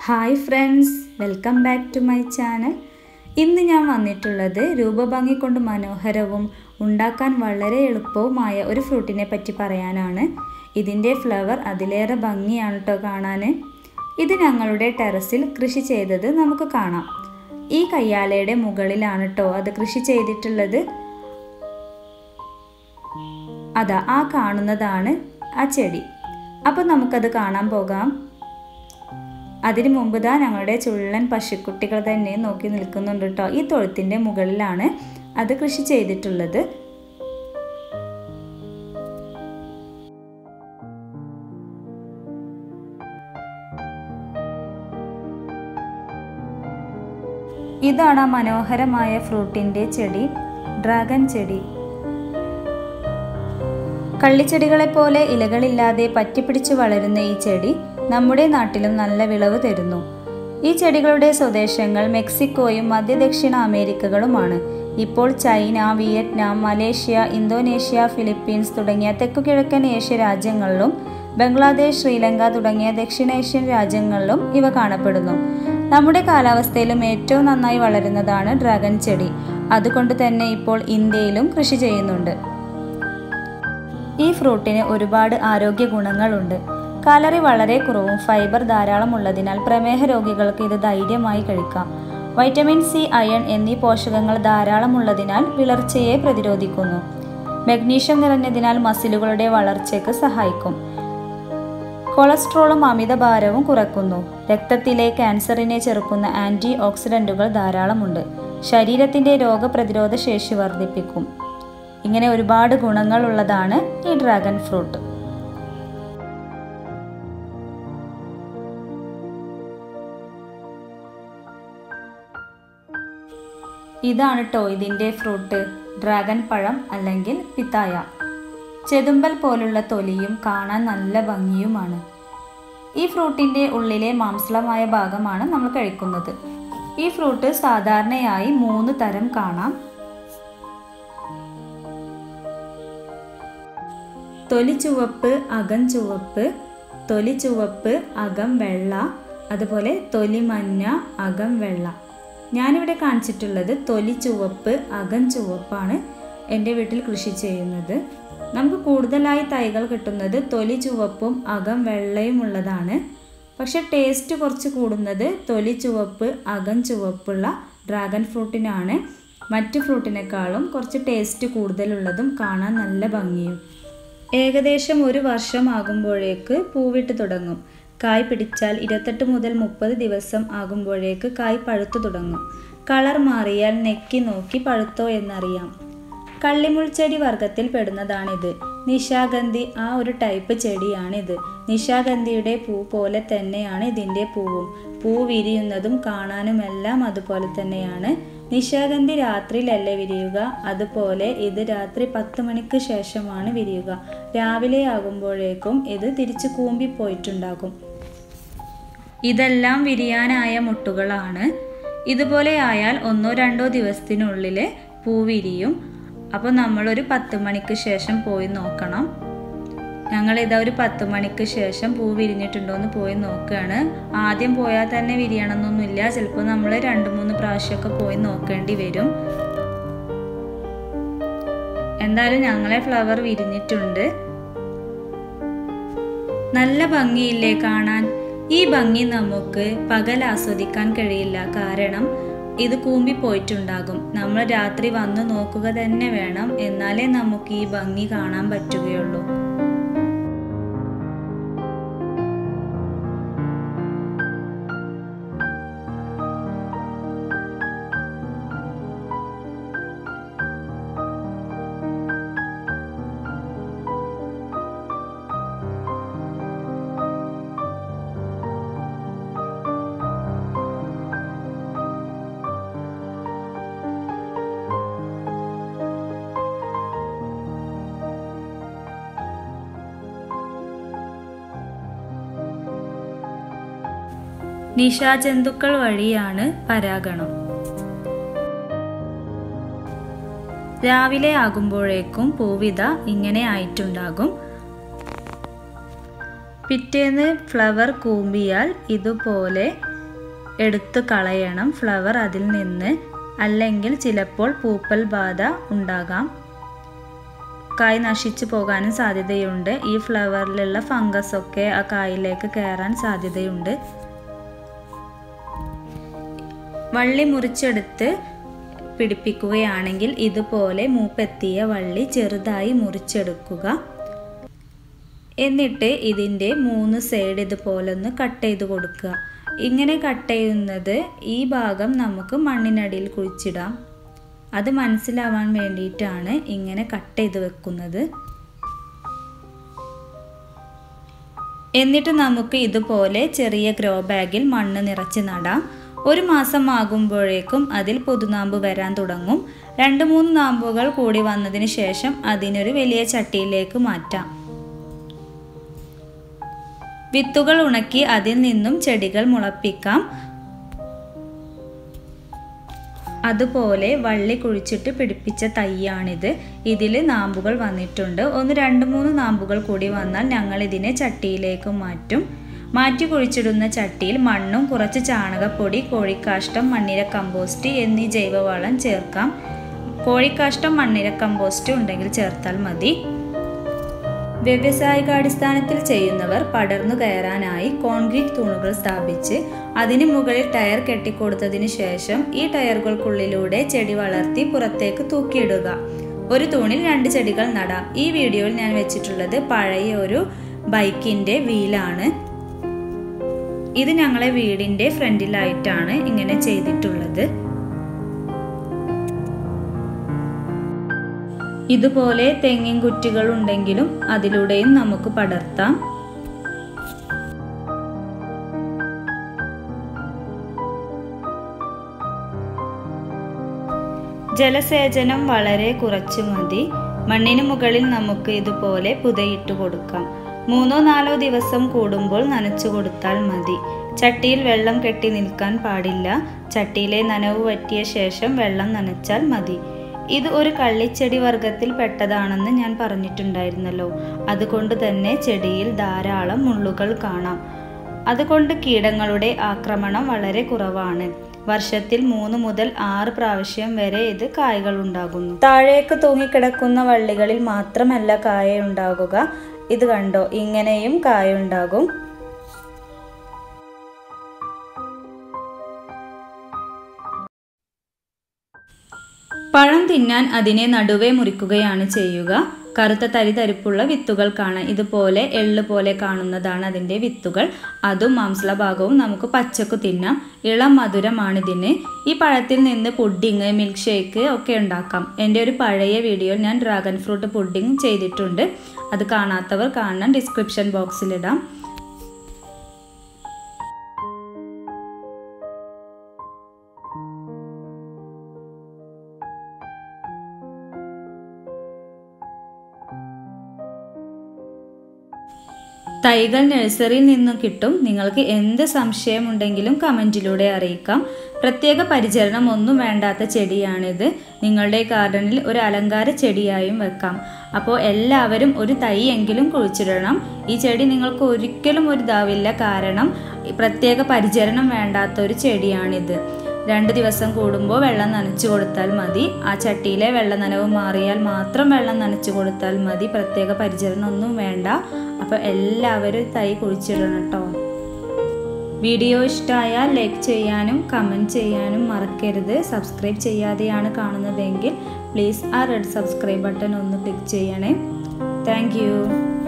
hi friends welcome back to my channel ഇന്ന് ഞാൻ വന്നിട്ടുള്ളത് രൂപഭംഗി കൊണ്ട് മനോഹരവും ഉണ്ടാക്കാൻ വളരെ എളുപ്പവുമായ ഒരു ഫ്രൂട്ടിനെ പറ്റി പറയാനാണ് ഇതിൻ്റെ ഫ്ലവർ അതിലേറെ ഭംഗിയാണ് കേട്ടോ കാണാൻ ഇത് ഞങ്ങളുടെ ടെറസിൽ കൃഷി ചെയ്തത് നമുക്ക് കാണാം ഈ കയ്യാലയുടെ മുകളിലാണ് കേട്ടോ അത് കൃഷി ചെയ്തിട്ടുള്ളത് അതാ ആ കാണുന്നതാണ് ആ ചെടി അപ്പോൾ നമുക്കത് കാണാൻ പോകാം അതിനു മുമ്പ് ദാ ഞങ്ങളുടെ ചുള്ളൻ പശുക്കുട്ടികൾ തന്നെ നോക്കി നിൽക്കുന്നുണ്ട് കേട്ടോ ഈ തൊഴുത്തിൻ്റെ മുകളിലാണ് അത് കൃഷി ചെയ്തിട്ടുള്ളത് ഇതാണ് ആ മനോഹരമായ ഫ്രൂട്ടിൻ്റെ ചെടി ഡ്രാഗൺ ചെടി കള്ളിച്ചെടികളെ പോലെ ഇലകളില്ലാതെ പറ്റിപ്പിടിച്ച് വളരുന്ന ഈ ചെടി നമ്മുടെ നാട്ടിലും നല്ല വിളവ് തരുന്നു ഈ ചെടികളുടെ സ്വദേശങ്ങൾ മെക്സിക്കോയും മധ്യദക്ഷിണ അമേരിക്കകളുമാണ് ഇപ്പോൾ China Vietnam Malaysia Indonesia Philippines തുടങ്ങിയ തെക്കുകിഴക്കൻ ഏഷ്യ രാജ്യങ്ങളിലും ബംഗ്ലാദേശ് ശ്രീലങ്ക തുടങ്ങിയ ദക്ഷിണേഷ്യൻ രാജ്യങ്ങളിലും ഇവ കാണപ്പെടുന്നു നമ്മുടെ കാലാവസ്ഥയിലും ഏറ്റവും നന്നായി വളരുന്നതാണ് ഡ്രാഗൺ ചെടി അതുകൊണ്ട് തന്നെ ഇപ്പോൾ ഇന്ത്യയിലും കൃഷി ചെയ്യുന്നുണ്ട് ഈ ഫ്രൂട്ടിന് ഒരുപാട് ആരോഗ്യ ഗുണങ്ങളുണ്ട് കാലറി വളരെ കുറവും ഫൈബർ ധാരാളം ഉള്ളതിനാൽ പ്രമേഹ രോഗികൾക്ക് ഇത് ധൈര്യമായി കഴിക്കാം വൈറ്റമിൻ സി അയൺ എന്നീ പോഷകങ്ങൾ ധാരാളം ഉള്ളതിനാൽ വിളർച്ചയെ പ്രതിരോധിക്കുന്നു മഗ്നീഷ്യം നിറഞ്ഞതിനാൽ മസിലുകളുടെ വളർച്ചയ്ക്ക് സഹായിക്കും കൊളസ്ട്രോളും അമിതഭാരവും കുറക്കുന്നു രക്തത്തിലെ ക്യാൻസറിനെ ചെറുക്കുന്ന ആൻറ്റി ഓക്സിഡൻറ്റുകൾ ധാരാളമുണ്ട് ശരീരത്തിൻ്റെ രോഗപ്രതിരോധ ശേഷി വർദ്ധിപ്പിക്കും ഇങ്ങനെ ഒരുപാട് ഗുണങ്ങളുള്ളതാണ് ഈ ഡ്രാഗൺ ഫ്രൂട്ട് ഇതാണ് കേട്ടോ ഇതിൻ്റെ ഫ്രൂട്ട് ഡ്രാഗൺ പഴം അല്ലെങ്കിൽ പിത്തായ ചെതുമ്പൽ പോലുള്ള തൊലിയും കാണാൻ നല്ല ഭംഗിയുമാണ് ഈ ഫ്രൂട്ടിൻ്റെ ഉള്ളിലെ മാംസളമായ ഭാഗമാണ് നമ്മൾ കഴിക്കുന്നത് ഈ ഫ്രൂട്ട് സാധാരണയായി മൂന്ന് തരം കാണാം തൊലി ചുവപ്പ് അകം ചുവപ്പ് തൊലി ചുവപ്പ് അകം വെള്ള അതുപോലെ തൊലി മഞ്ഞ അകം വെള്ള ഞാനിവിടെ കാണിച്ചിട്ടുള്ളത് തൊലി ചുവപ്പ് അകം ചുവപ്പാണ് എൻ്റെ വീട്ടിൽ കൃഷി ചെയ്യുന്നത് നമുക്ക് കൂടുതലായി തൈകൾ കിട്ടുന്നത് തൊലി ചുവപ്പും അകം വെള്ളയും ഉള്ളതാണ് പക്ഷെ ടേസ്റ്റ് കുറച്ച് കൂടുന്നത് തൊലി ചുവപ്പ് അകം ചുവപ്പുള്ള ഡ്രാഗൺ ഫ്രൂട്ടിനാണ് മറ്റു ഫ്രൂട്ടിനേക്കാളും കുറച്ച് ടേസ്റ്റ് കൂടുതലുള്ളതും കാണാൻ നല്ല ഭംഗിയും ഏകദേശം ഒരു വർഷം ആകുമ്പോഴേക്ക് പൂവിട്ട് തുടങ്ങും കായ് പിടിച്ചാൽ ഇരുപത്തെട്ട് മുതൽ മുപ്പത് ദിവസം ആകുമ്പോഴേക്ക് കായ് പഴുത്തു തുടങ്ങും കളർ മാറിയാൽ നെക്കി നോക്കി പഴുത്തോ എന്നറിയാം കള്ളിമുൾച്ചെടി വർഗത്തിൽ പെടുന്നതാണിത് നിശാഗന്ധി ആ ഒരു ടൈപ്പ് ചെടിയാണിത് നിശാഗന്ധിയുടെ പൂ പോലെ തന്നെയാണ് ഇതിൻ്റെ പൂവും പൂ വിരിയുന്നതും കാണാനുമെല്ലാം അതുപോലെ തന്നെയാണ് നിശാഗന്ധി രാത്രിയിലല്ലേ വിരിയുക അതുപോലെ ഇത് രാത്രി പത്ത് മണിക്ക് ശേഷമാണ് വിരിയുക രാവിലെ ആകുമ്പോഴേക്കും ഇത് തിരിച്ചു കൂമ്പിപ്പോയിട്ടുണ്ടാകും ഇതെല്ലാം വിരിയാനായ മുട്ടുകളാണ് ഇതുപോലെ ആയാൽ ഒന്നോ രണ്ടോ ദിവസത്തിനുള്ളിൽ പൂ വിരിയും അപ്പോൾ നമ്മളൊരു പത്ത് മണിക്ക് ശേഷം പോയി നോക്കണം ഞങ്ങൾ ഇതാ ഒരു പത്ത് മണിക്ക് ശേഷം പൂ വിരിഞ്ഞിട്ടുണ്ടോ എന്ന് പോയി നോക്കുകയാണ് ആദ്യം പോയാൽ തന്നെ വിരിയണമെന്നൊന്നുമില്ല ചിലപ്പോൾ നമ്മൾ രണ്ട് മൂന്ന് പ്രാവശ്യമൊക്കെ പോയി നോക്കേണ്ടി വരും എന്തായാലും ഞങ്ങളെ ഫ്ലവർ വിരിഞ്ഞിട്ടുണ്ട് നല്ല ഭംഗിയില്ലേ കാണാൻ ഈ ഭംഗി നമുക്ക് പകൽ ആസ്വദിക്കാൻ കഴിയില്ല കാരണം ഇത് കൂമ്പി പോയിട്ടുണ്ടാകും നമ്മൾ രാത്രി വന്നു നോക്കുക തന്നെ വേണം എന്നാലേ നമുക്ക് ഈ ഭംഗി കാണാൻ പറ്റുകയുള്ളൂ നിശാജന്തുക്കൾ വഴിയാണ് പരാഗണം രാവിലെ ആകുമ്പോഴേക്കും പൂവിത ഇങ്ങനെ ആയിട്ടുണ്ടാകും പിറ്റേന്ന് ഫ്ലവർ കൂമ്പിയാൽ ഇതുപോലെ എടുത്തു കളയണം ഫ്ലവർ അതിൽ നിന്ന് അല്ലെങ്കിൽ ചിലപ്പോൾ പൂപ്പൽ ബാധ ഉണ്ടാകാം കായ് നശിച്ചു പോകാനും സാധ്യതയുണ്ട് ഈ ഫ്ലവറിലുള്ള ഫംഗസ് ഒക്കെ ആ കായിലേക്ക് കയറാൻ സാധ്യതയുണ്ട് വള്ളി മുറിച്ചെടുത്ത് പിടിപ്പിക്കുകയാണെങ്കിൽ ഇതുപോലെ മൂപ്പെത്തിയ വള്ളി ചെറുതായി മുറിച്ചെടുക്കുക എന്നിട്ട് ഇതിൻ്റെ മൂന്ന് സൈഡ് ഇതുപോലെ ഒന്ന് കട്ട് ചെയ്ത് കൊടുക്കുക ഇങ്ങനെ കട്ട് ചെയ്യുന്നത് ഈ ഭാഗം നമുക്ക് മണ്ണിനടിയിൽ കുഴിച്ചിടാം അത് മനസ്സിലാവാൻ വേണ്ടിയിട്ടാണ് ഇങ്ങനെ കട്ട് ചെയ്ത് വെക്കുന്നത് എന്നിട്ട് നമുക്ക് ഇതുപോലെ ചെറിയ ഗ്രോ ബാഗിൽ മണ്ണ് നിറച്ച് നടാം ഒരു മാസം ആകുമ്പോഴേക്കും അതിൽ പുതുനാമ്പ് വരാൻ തുടങ്ങും രണ്ട് മൂന്ന് നാമ്പുകൾ കൂടി വന്നതിന് ശേഷം അതിനൊരു വലിയ ചട്ടിയിലേക്ക് മാറ്റാം വിത്തുകൾ ഉണക്കി അതിൽ നിന്നും ചെടികൾ മുളപ്പിക്കാം അതുപോലെ വള്ളി കുഴിച്ചിട്ട് പിടിപ്പിച്ച തൈയാണിത് ഇതിൽ നാമ്പുകൾ വന്നിട്ടുണ്ട് ഒന്ന് രണ്ട് മൂന്ന് നാമ്പുകൾ കൂടി വന്നാൽ ഞങ്ങൾ ഇതിനെ ചട്ടിയിലേക്ക് മാറ്റും മാറ്റി കുഴിച്ചിടുന്ന ചട്ടിയിൽ മണ്ണും കുറച്ച് ചാണകപ്പൊടി കോഴിക്കാഷ്ടം മണ്ണിര കമ്പോസ്റ്റ് എന്നീ ജൈവവളം ചേർക്കാം കോഴിക്കാഷ്ടം മണ്ണിര കമ്പോസ്റ്റ് ഉണ്ടെങ്കിൽ ചേർത്താൽ മതി വ്യവസായികാടിസ്ഥാനത്തിൽ ചെയ്യുന്നവർ പടർന്നു കയറാനായി കോൺക്രീറ്റ് തൂണുകൾ സ്ഥാപിച്ച് അതിന് മുകളിൽ ടയർ കെട്ടിക്കൊടുത്തതിന് ശേഷം ഈ ടയറുകൾക്കുള്ളിലൂടെ ചെടി വളർത്തി പുറത്തേക്ക് തൂക്കിയിടുക ഒരു തൂണിൽ രണ്ട് ചെടികൾ നടാം ഈ വീഡിയോയിൽ ഞാൻ വെച്ചിട്ടുള്ളത് പഴയ ഒരു ബൈക്കിന്റെ വീലാണ് ഇത് ഞങ്ങളെ വീടിന്റെ ഫ്രണ്ടിലായിട്ടാണ് ഇങ്ങനെ ചെയ്തിട്ടുള്ളത് ഇതുപോലെ തെങ്ങിൻ കുറ്റികൾ ഉണ്ടെങ്കിലും അതിലൂടെയും നമുക്ക് പടർത്താം ജലസേചനം വളരെ കുറച്ചു മതി മണ്ണിന് മുകളിൽ നമുക്ക് ഇതുപോലെ പുതയിട്ട് കൊടുക്കാം മൂന്നോ നാലോ ദിവസം കൂടുമ്പോൾ നനച്ചു കൊടുത്താൽ മതി ചട്ടിയിൽ വെള്ളം കെട്ടി നിൽക്കാൻ പാടില്ല ചട്ടിയിലെ നനവ് വറ്റിയ ശേഷം വെള്ളം നനച്ചാൽ മതി ഇത് ഒരു കള്ളിച്ചെടി വർഗത്തിൽ പെട്ടതാണെന്ന് ഞാൻ പറഞ്ഞിട്ടുണ്ടായിരുന്നല്ലോ അതുകൊണ്ട് തന്നെ ചെടിയിൽ ധാരാളം മുള്ളുകൾ കാണാം അതുകൊണ്ട് കീടങ്ങളുടെ ആക്രമണം വളരെ കുറവാണ് വർഷത്തിൽ മൂന്ന് മുതൽ ആറ് പ്രാവശ്യം വരെ ഇത് കായകൾ ഉണ്ടാകുന്നു താഴേക്ക് തൂങ്ങിക്കിടക്കുന്ന വള്ളികളിൽ മാത്രമല്ല കായ ഉണ്ടാകുക ഇത് കണ്ടോ ഇങ്ങനെയും കായ ഉണ്ടാകും പഴം തിന്നാൻ അതിനെ നടുവേ മുറിക്കുകയാണ് ചെയ്യുക കറുത്ത തരിതരിപ്പുള്ള വിത്തുകൾക്കാണ് ഇതുപോലെ എള്ള് പോലെ കാണുന്നതാണ് അതിൻ്റെ വിത്തുകൾ അതും മാംസള ഭാഗവും നമുക്ക് പച്ചക്ക് തിന്നാം ഇളം മധുരമാണിതിന് ഈ പഴത്തിൽ നിന്ന് പുഡിങ് മിൽക്ക് ഷേക്ക് ഒക്കെ ഉണ്ടാക്കാം എൻ്റെ ഒരു പഴയ വീഡിയോയിൽ ഞാൻ ഡ്രാഗൺ ഫ്രൂട്ട് പുഡിങ് ചെയ്തിട്ടുണ്ട് അത് കാണാത്തവർ കാണാൻ ഡിസ്ക്രിപ്ഷൻ ബോക്സിലിടാം തൈകൾ നഴ്സറിയിൽ നിന്നും കിട്ടും നിങ്ങൾക്ക് എന്ത് സംശയമുണ്ടെങ്കിലും കമൻറ്റിലൂടെ അറിയിക്കാം പ്രത്യേക പരിചരണം ഒന്നും വേണ്ടാത്ത ചെടിയാണിത് നിങ്ങളുടെ ഗാർഡനിൽ ഒരു അലങ്കാര ചെടിയായും വെക്കാം അപ്പോൾ എല്ലാവരും ഒരു തൈ എങ്കിലും കുഴിച്ചിടണം ഈ ചെടി നിങ്ങൾക്ക് ഒരിക്കലും ഒരു ഇതാവില്ല കാരണം പ്രത്യേക പരിചരണം വേണ്ടാത്ത ഒരു ചെടിയാണിത് രണ്ട് ദിവസം കൂടുമ്പോൾ വെള്ളം നനച്ചു കൊടുത്താൽ മതി ആ ചട്ടിയിലെ വെള്ള നനവ് മാറിയാൽ മാത്രം വെള്ളം നനച്ചു കൊടുത്താൽ മതി പ്രത്യേക പരിചരണം ഒന്നും വേണ്ട അപ്പോൾ എല്ലാവരും തൈ കുഴിച്ചിടണം കേട്ടോ വീഡിയോ ഇഷ്ടമായാൽ ലൈക്ക് ചെയ്യാനും കമൻറ്റ് ചെയ്യാനും മറക്കരുത് സബ്സ്ക്രൈബ് ചെയ്യാതെയാണ് കാണുന്നതെങ്കിൽ പ്ലീസ് ആ റെഡ് സബ്സ്ക്രൈബ് ബട്ടൺ ഒന്ന് ക്ലിക്ക് ചെയ്യണേ താങ്ക്